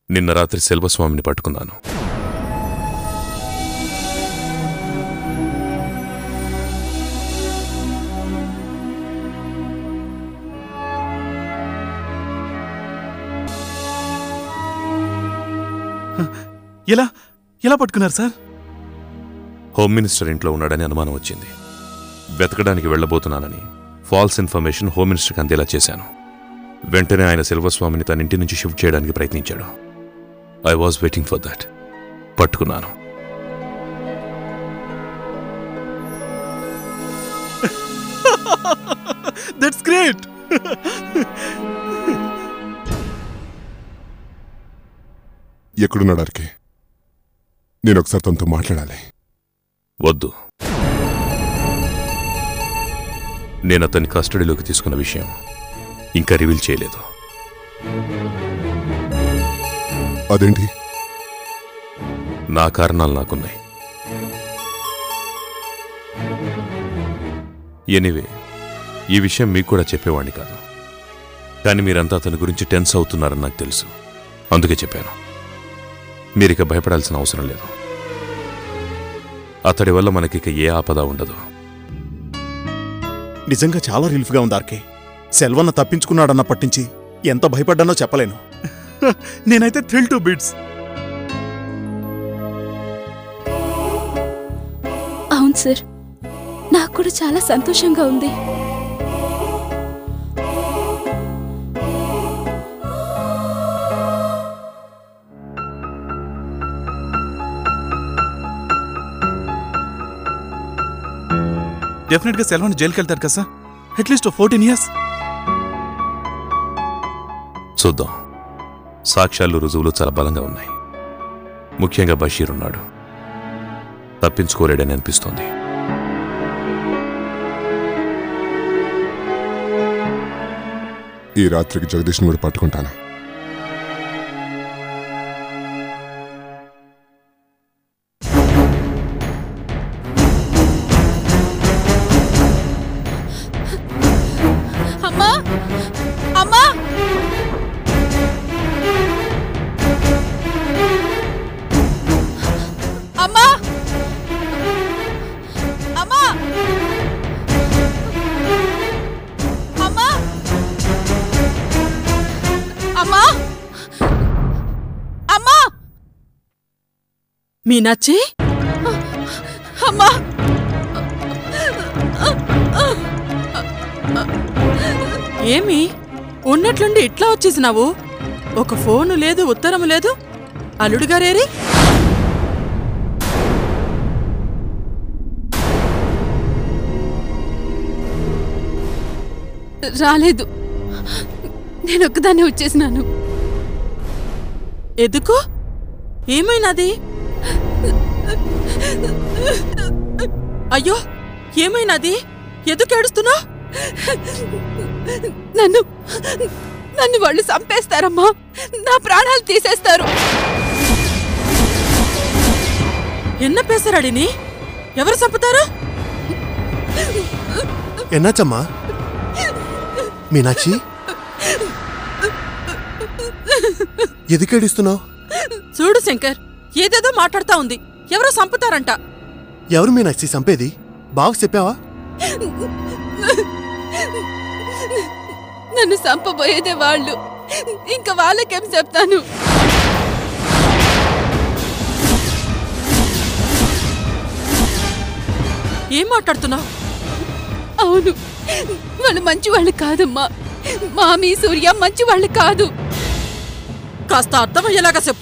నిన్న రాత్రి సెల్వస్వామిని పట్టుకున్నాను ఎలా ఎలా పట్టుకున్నారు సార్ హోమ్ మినిస్టర్ ఇంట్లో ఉన్నాడని అనుమానం వచ్చింది వెతకడానికి వెళ్ళబోతున్నానని ఫాల్స్ ఇన్ఫర్మేషన్ హోమ్ మినిస్టర్కి అందేలా చేశాను వెంటనే ఆయన సెల్వస్వామిని తన ఇంటి నుంచి షిఫ్ట్ చేయడానికి ప్రయత్నించాడు I was waiting for that పట్టుకున్నాను దట్స్ గ్రేట్ ఎక్కడున్నాడు ఆర్కే నేను ఒకసారి తనతో మాట్లాడాలి వద్దు నేను అతన్ని కస్టడీలోకి తీసుకున్న విషయం ఇంకా రివీల్ చేయలేదు అదేంటి నా కారణాలు నాకున్నాయి ఎనీవే ఈ విషయం మీకు కూడా చెప్పేవాడిని కాదు కానీ మీరంతా అతని గురించి టెన్స్ అవుతున్నారని నాకు తెలుసు అందుకే చెప్పాను మీరిక భయపడాల్సిన అవసరం లేదు అతడి వల్ల మనకిక ఏ ఆపద ఉండదు నిజంగా చాలా రిలీఫ్గా ఉంది ఆర్కే సెల్వన్న తప్పించుకున్నాడన్న పట్టించి ఎంత భయపడ్డానో చెప్పలేను నేనైతే థ్రిల్ టు బిట్స్ అవును సార్ నాకు కూడా చాలా సంతోషంగా ఉంది డెఫినెట్ గా సెల్వన్ జైలుకి వెళ్తారు కదా సార్ అట్లీస్ట్ ఫోర్టీన్ ఇయర్స్ చూద్దాం సాక్ష్యాలు రుజువులు చాలా బలంగా ఉన్నాయి ముఖ్యంగా బషీర్ ఉన్నాడు తప్పించుకోలేడని అనిపిస్తోంది ఈ రాత్రికి జగదీష్ని కూడా పట్టుకుంటాను అమ్మా అమ్మా అమ్మా అమ్మా అమ్మా అమ్మా అమ్మా మీనాక్షి అమ్మా ఏమి ఉన్నట్లుండి ఇట్లా వచ్చేసినావు ఒక ఫోను లేదు ఉత్తరము లేదు అల్లుడు గారేరి రాలేదు నేను ఒక్కదాన్నే వచ్చేసినాను ఎందుకు ఏమైనది అయ్యో ఏమైనది ఎందుకు ఏడుస్తున్నావు నన్ను నన్ను వాళ్ళు చంపేస్తారమ్మా నా ప్రాణాలు తీసేస్తారు ఎన్న పేసరాడిని ఎవరు చంపుతారు ఎన్నాచమ్మా మీనాక్షి ఎదుకేడుస్తున్నావు చూడు శంకర్ ఏదేదో మాట్లాడుతా ఉంది ఎవరో చంపుతారంట ఎవరు మీనాక్షి చంపేది బాగా చెప్పావా నన్ను చంపబోయేదే వాళ్ళు ఇంకా వాళ్ళకేం చెప్తాను ఏం మాట్లాడుతున్నావు అవును వాళ్ళు మంచి వాళ్ళు కాదమ్మా మామీ సూర్య మంచి వాళ్ళు కాదు కాస్త అర్థమయ్యేలాగా చెప్పు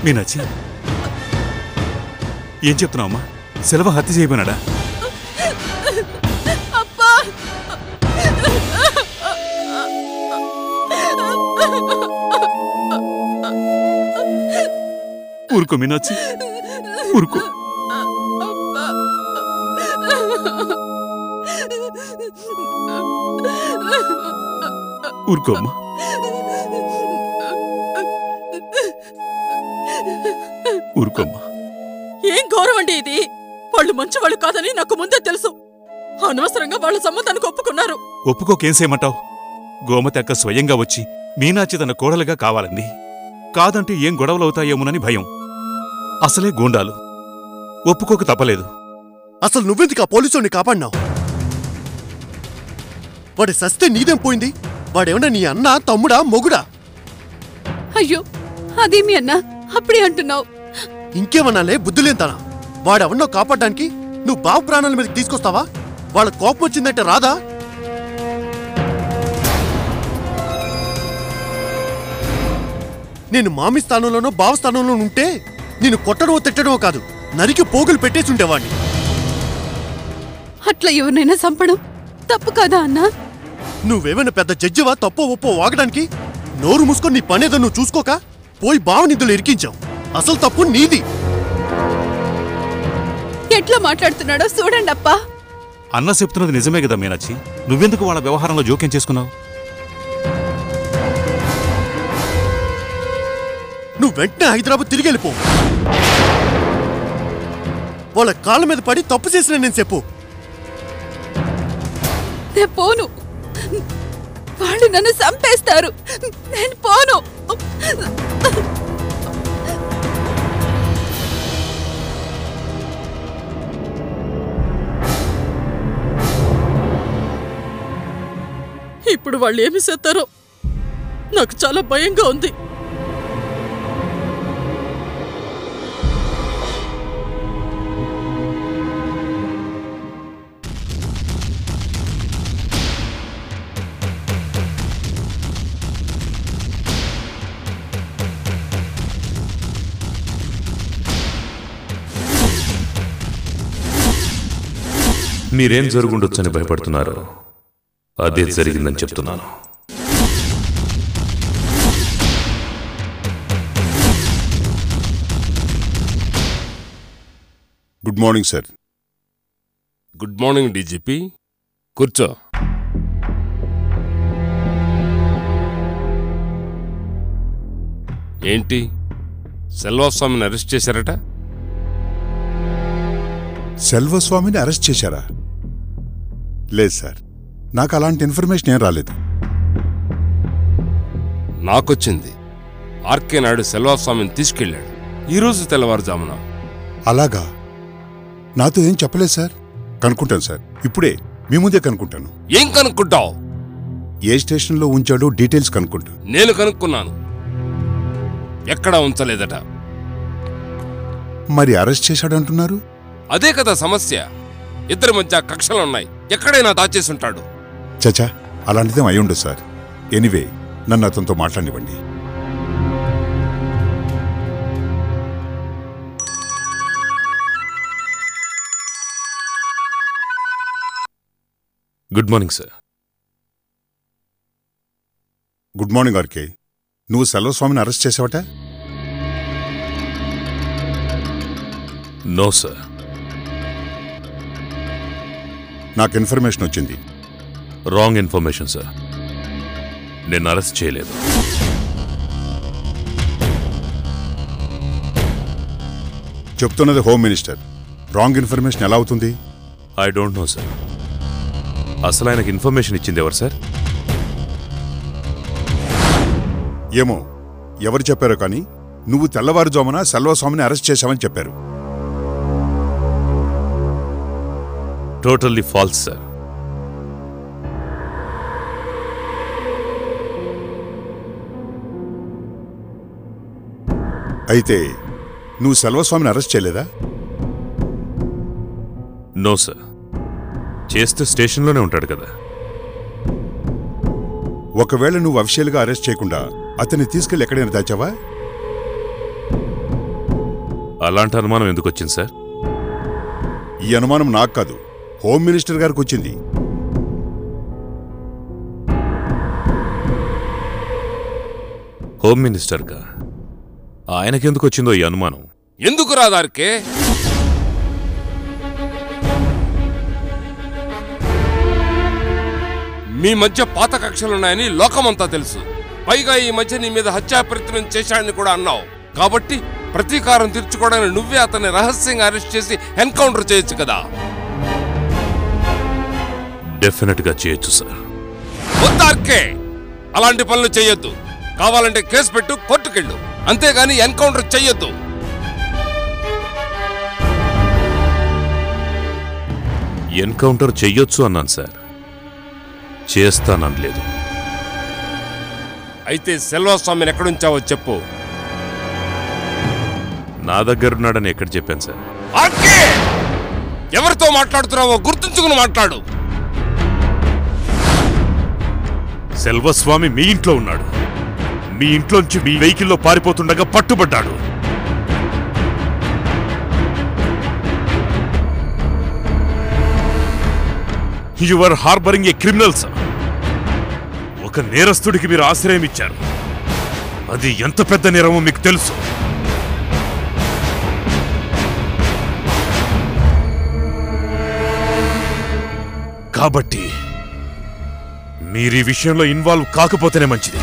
మీనాచి ఏం చెప్తున్నావు అమ్మా సెలవు హత్య చేయబోనాడా అబ్బా ఊరుకో మీనాచి ఊరుకో ఊరుకో అమ్మా ఊరుకోమ్మా ఏం గౌరవం అండి ఇది వాళ్ళు మంచి వాళ్ళు కాదని నాకు ముందే తెలుసు అనవసరంగా వాళ్ళ సంబంధానికి ఒప్పుకున్నారు ఒప్పుకోకేం చేయమంటావు గోమతి అక్క స్వయంగా వచ్చి మీనాచి తన కోడలుగా కావాలంది కాదంటే ఏం గొడవలు అవుతాయేమోనని భయం అసలే గూండాలు ఒప్పుకోక తప్పలేదు అసలు నువ్వెందుకు ఆ పోలీసుని కాపాడినావు వాడి సస్తే నీదేం పోయింది వాడేమన్నా నీ అన్న తమ్ముడా మొగుడా అయ్యో అదేమి అన్నా అప్పుడే అంటున్నావు ఇంకేమన్నాలే బుద్ధులేంతనా వాడెవన్నో కాపాడడానికి నువ్వు బావ ప్రాణాల మీదకి తీసుకొస్తావా వాళ్ళ కోపం వచ్చిందంటే రాదా నేను మామి స్థానంలోనో బావ స్థానంలో ఉంటే నేను కొట్టడమో తిట్టడమో కాదు నరికి పోగులు పెట్టేసి ఉండేవాడిని అట్లా ఎవరినైనా చంపడం తప్పు కాదా అన్నా నువ్వేమైనా పెద్ద జడ్జివా తప్పో ఒప్పో వాగడానికి నోరు మూసుకొని నీ పనేదో నువ్వు చూసుకోక పోయి బావనిందులు ఇరికించావు అసలు తప్పు నీది ఎట్లా మాట్లాడుతున్నాడో చూడండి అప్పా అన్న చెప్తున్నది నిజమే కదా మీనాచి నువ్వెందుకు వాళ్ళ వ్యవహారంలో జోక్యం చేసుకున్నావు నువ్వు వెంటనే హైదరాబాద్ తిరిగి వెళ్ళిపో వాళ్ళ కాళ్ళ మీద పడి తప్పు చేసిన నేను చెప్పు నేను పోను వాళ్ళు నన్ను చంపేస్తారు నేను పోను ఇప్పుడు వాళ్ళు ఏమి చేస్తారో నాకు చాలా భయంగా ఉంది మీరేం జరుగుండొచ్చని భయపడుతున్నారో అదే జరిగిందని చెప్తున్నాను good morning sir good morning DGP కూర్చో ఏంటి సెల్వస్వామిని అరెస్ట్ చేశారట సెల్వస్వామిని అరెస్ట్ చేశారా లేదు సార్ నాకు అలాంటి ఇన్ఫర్మేషన్ ఏం రాలేదు నాకొచ్చింది ఆర్కే నాయుడు సెల్వస్వామిని తీసుకెళ్ళాడు ఈరోజు తెల్లవారుజామున అలాగా నాతో ఏం చెప్పలేదు సార్ కనుక్కుంటాను సార్ ఇప్పుడే మీ ముందే కనుక్కుంటాను ఏం కనుక్కుంటావు ఏ స్టేషన్లో ఉంచాడో డీటెయిల్స్ కనుక్కుంటాను నేను కనుక్కున్నాను ఎక్కడా ఉంచలేదట మరి అరెస్ట్ చేశాడంటున్నారు అదే కదా సమస్య ఇద్దరి మధ్య కక్షలున్నాయి ఎక్కడైనా దాచేసుంటాడు చచా అలాంటిదేం అయి ఉండదు సార్ ఎనీవే నన్ను అతనితో మాట్లాడివ్వండి good morning sir good morning RK నువ్వు సెల్వస్వామిని అరెస్ట్ చేసావట నో సార్ నాకు ఇన్ఫర్మేషన్ వచ్చింది రాంగ్ ఇన్ఫర్మేషన్ సార్ నేను అరెస్ట్ చేయలేదు చెప్తున్నది హోమ్ మినిస్టర్ రాంగ్ ఇన్ఫర్మేషన్ ఎలా అవుతుంది ఐ డోంట్ నో సార్ అసలు ఆయనకి ఇన్ఫర్మేషన్ ఇచ్చింది ఎవరు సార్ ఏమో ఎవరు చెప్పారో కానీ నువ్వు తెల్లవారుజామున సెల్వస్వామిని అరెస్ట్ చేశావని చెప్పారు టోటల్లీ ఫాల్స్ సార్ అయితే నువ్వు సెల్వస్వామిని అరెస్ట్ చేయలేదా నో సార్ చేస్తే స్టేషన్లోనే ఉంటాడు కదా ఒకవేళ నువ్వు అఫిషియల్గా అరెస్ట్ చేయకుండా అతన్ని తీసుకెళ్లి ఎక్కడైనా దాచావా అలాంటి అనుమానం ఎందుకు వచ్చింది సార్ ఈ అనుమానం నాకు కాదు హోమ్ మినిస్టర్ గారికి వచ్చింది హోమ్ మినిస్టర్గా ఆయనకెందుకు వచ్చిందో ఈ అనుమానం ఎందుకు రాదార్కే మీ మధ్య పాత కక్షలున్నాయని లోకమంతా తెలుసు పైగా ఈ మధ్య నీ మీద హత్యా ప్రయత్నం చేశాడని కూడా అన్నావు కాబట్టి ప్రతీకారం తీర్చుకోవడానికి నువ్వే అతన్ని రహస్యంగా అరెస్ట్ చేసి ఎన్కౌంటర్ చేయొచ్చు కదా డెఫినెట్గా చేయొచ్చు సార్ వద్దార్కే అలాంటి పనులు చేయొద్దు కావాలంటే కేసు పెట్టు కోర్టుకెళ్ళు అంతేగాని ఎన్కౌంటర్ చెయ్యొద్దు ఎన్కౌంటర్ చెయ్యొచ్చు అన్నాను సార్ చేస్తాననలేదు అయితే సెల్వస్వామిని ఎక్కడుంచావో చెప్పు నా దగ్గరున్నాడని ఎక్కడ చెప్పాను సార్ ఆర్కే ఎవరితో మాట్లాడుతున్నావో గుర్తుంచుకుని మాట్లాడు సెల్వస్వామి మీ ఇంట్లో ఉన్నాడు మీ ఇంట్లోంచి మీ వెహికల్లో పారిపోతుండగా పట్టుబడ్డాడు you are harbouring a criminal sir ఒక నేరస్తుడికి మీరు ఆశ్రయం ఇచ్చారు అది ఎంత పెద్ద నేరమో మీకు తెలుసు కాబట్టి మీరు ఈ విషయంలో ఇన్వాల్వ్ కాకపోతేనే మంచిది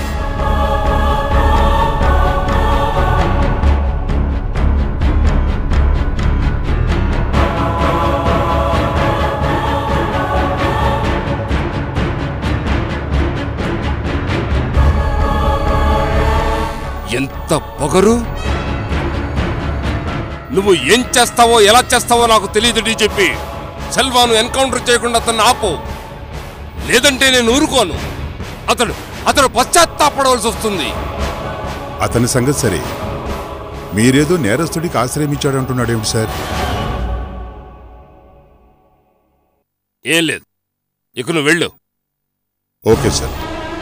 ఎంత పొగరు నువ్వు ఏం చేస్తావో ఎలా చేస్తావో నాకు తెలియదు చెప్పి సెల్వాను ఎన్కౌంటర్ చేయకుండా అతన్ని ఆపు లేదంటే నేను ఊరుకోను అతడు అతడు పశ్చాత్తాపడవలసి వస్తుంది అతని సంగతి సరే మీరేదో నేరస్తుడికి ఆశ్రయం ఇచ్చాడంటున్నాడేమిటి సార్ ఏం లేదు ఇక నువ్వు వెళ్ళు ఓకే సార్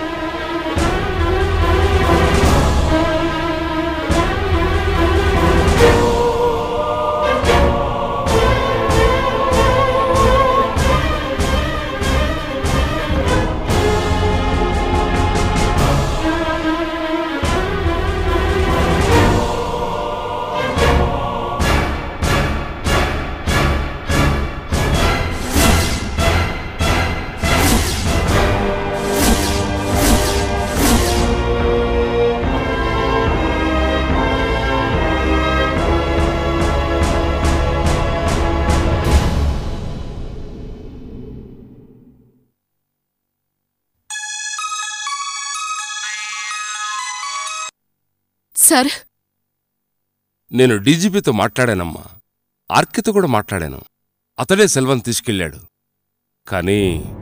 సార్ నేను డీజీపీతో మాట్లాడానమ్మా ఆర్కితో కూడా మాట్లాడాను అతడే సెల్వన్ తీసుకెళ్ళాడు కానీ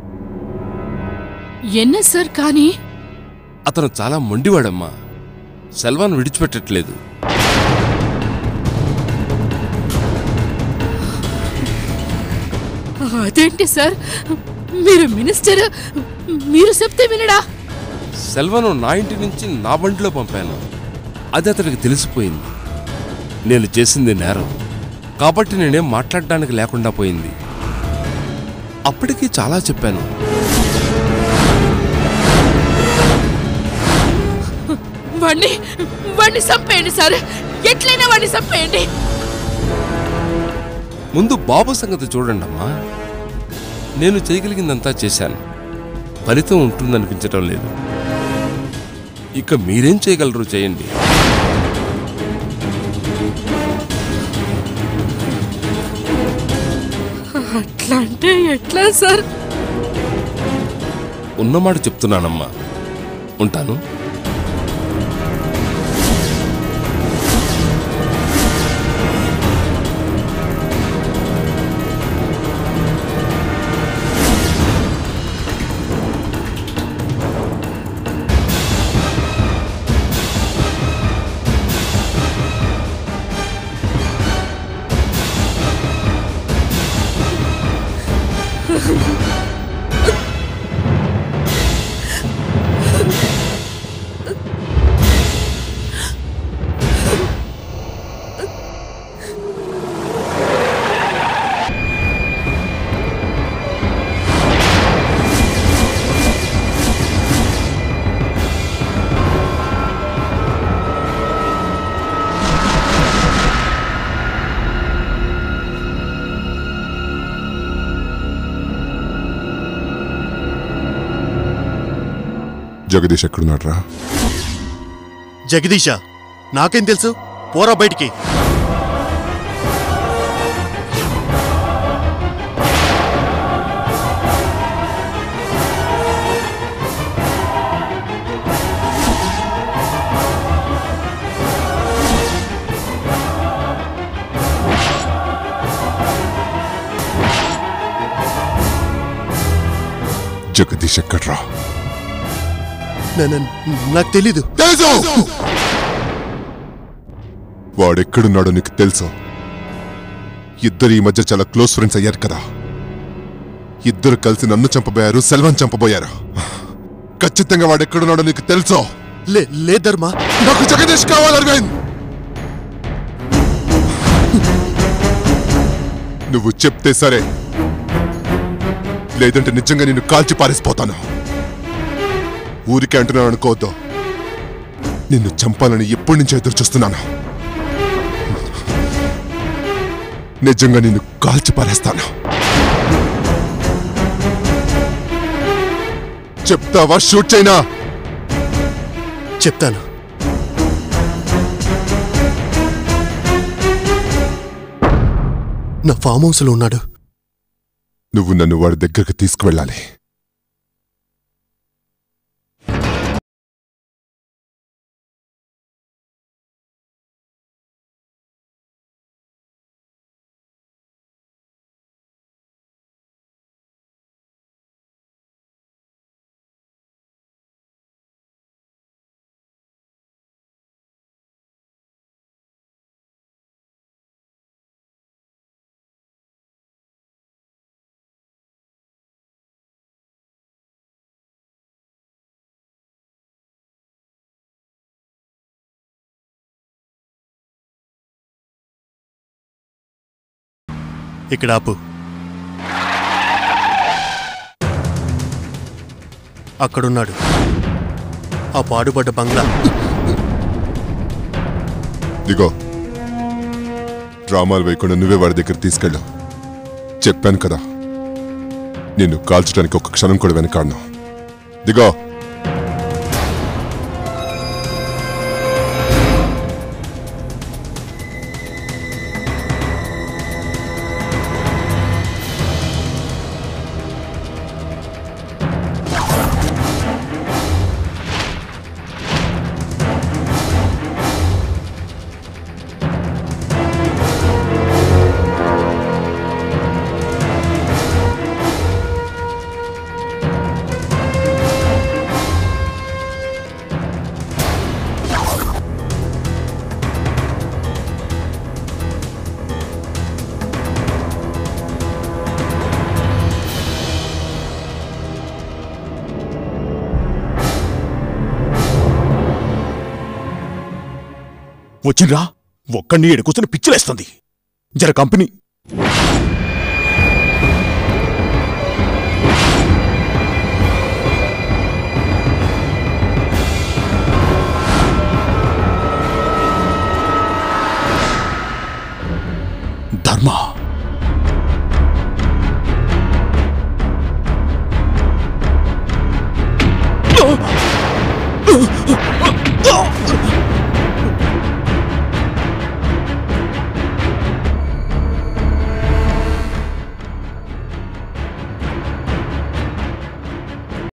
ఎన్న సార్ కానీ అతను చాలా మొండివాడమ్మా సెల్వాన్ విడిచిపెట్టట్లేదు అదేంటి సార్ మీరు మినిస్టర్ మీరు చెప్తే వినడా సెల్వను నా ఇంటి నుంచి నా బండిలో పంపాను అది అతనికి తెలిసిపోయింది నేను చేసింది నేరం కాబట్టి నేనేం మాట్లాడడానికి లేకుండా పోయింది అప్పటికి చాలా చెప్పాను వాణ్ణి వాణ్ణి చంపేయండి సార్ ఎట్లయినా వాణ్ణి చంపేయండి ముందు బాబు సంగతి చూడండమ్మా నేను చేయగలిగిందంతా చేశాను ఫలితం ఉంటుందనిపించటం లేదు ఇక మీరేం చేయగలరు చేయండి అట్లా అంటే ఎట్లా సార్ ఉన్నమాట చెప్తున్నానమ్మా ఉంటాను జగదీష్ ఎక్కడున్నాడు రా జగదీష నాకేం తెలుసు పోరా బయటికి జగదీష్ ఎక్కడ్రా న- న- నాకు తెలీదు తెలుసు వాడెక్కడున్నాడో నీకు తెలుసు ఇద్దరు ఈ మధ్య చాలా క్లోజ్ ఫ్రెండ్స్ అయ్యారు కదా ఇద్దరు కలిసి నన్ను చంపబోయారు సెల్వన్ చంపబోయారు ఖచ్చితంగా వాడెక్కడున్నాడో నీకు తెలుసు లే లే ధర్మ నాకు జగదీష్ కావాలి అరవింద్ నువ్వు చెప్తే సరే లేదంటే నిజంగా నిన్ను కాల్చి పారేసిపోతాను ఊరికే అంటున్నాను అనుకోవద్దు నిన్ను చంపాలని ఎప్పటి నుంచో ఎదురు చూస్తున్నాను నిజంగా నిన్ను కాల్చి పారేస్తాను చెప్తావా షూట్ చైనా చెప్తాను నా ఫామ్ హౌస్లో ఉన్నాడు నువ్వు నన్ను వాడి దగ్గరికి తీసుకువెళ్ళాలి ఇక్కడ ఆపు అక్కడున్నాడు ఆ పాడుపడ్డ బంగ్లా దిగో డ్రామాలు వేయకుండా నువ్వే వాడి దగ్గర తీసుకెళ్ళు చెప్పాను కదా నిన్ను కాల్చడానికి ఒక్క క్షణం కూడా వెనకాడను దిగో వచ్చిండ్రా ఒక్కడిని ఏడు కూర్చొని పిచ్చిలేస్తుంది జర కంపెనీ ధర్మ